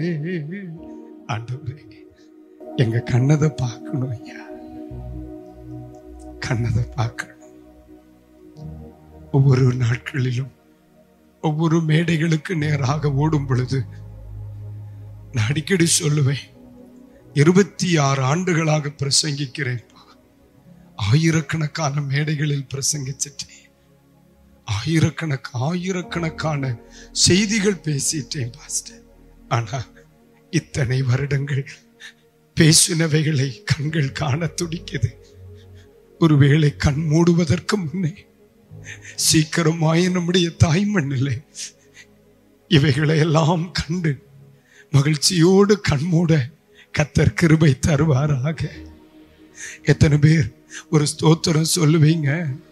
ஆண்டவரே எங்க கண்ணதை பார்க்கணும் ஐயா கண்ணதை பார்க்கணும் ஒவ்வொரு நாட்களிலும் ஒவ்வொரு மேடைகளுக்கு நேராக ஓடும் பொழுது நான் அடிக்கடி சொல்லுவேன் இருபத்தி ஆறு ஆண்டுகளாக பிரசங்கிக்கிறேன் ஆயிரக்கணக்கான மேடைகளில் பிரசங்கிச்சிட்டேன் ஆயிரக்கணக்கு ஆயிரக்கணக்கான செய்திகள் பேசிட்டேன் பாஸ்டர் ஆனா இத்தனை வருடங்கள் பேசினவைகளை கண்கள் காண துடிக்குது ஒருவேளை கண் மூடுவதற்கு முன்னே சீக்கிரமாய் நம்முடைய தாய்மண்ணிலே இவைகளை எல்லாம் கண்டு மகிழ்ச்சியோடு கண்மூட கத்தர் கிருபை தருவாராக எத்தனை பேர் ஒரு ஸ்தோத்திரம் சொல்லுவீங்க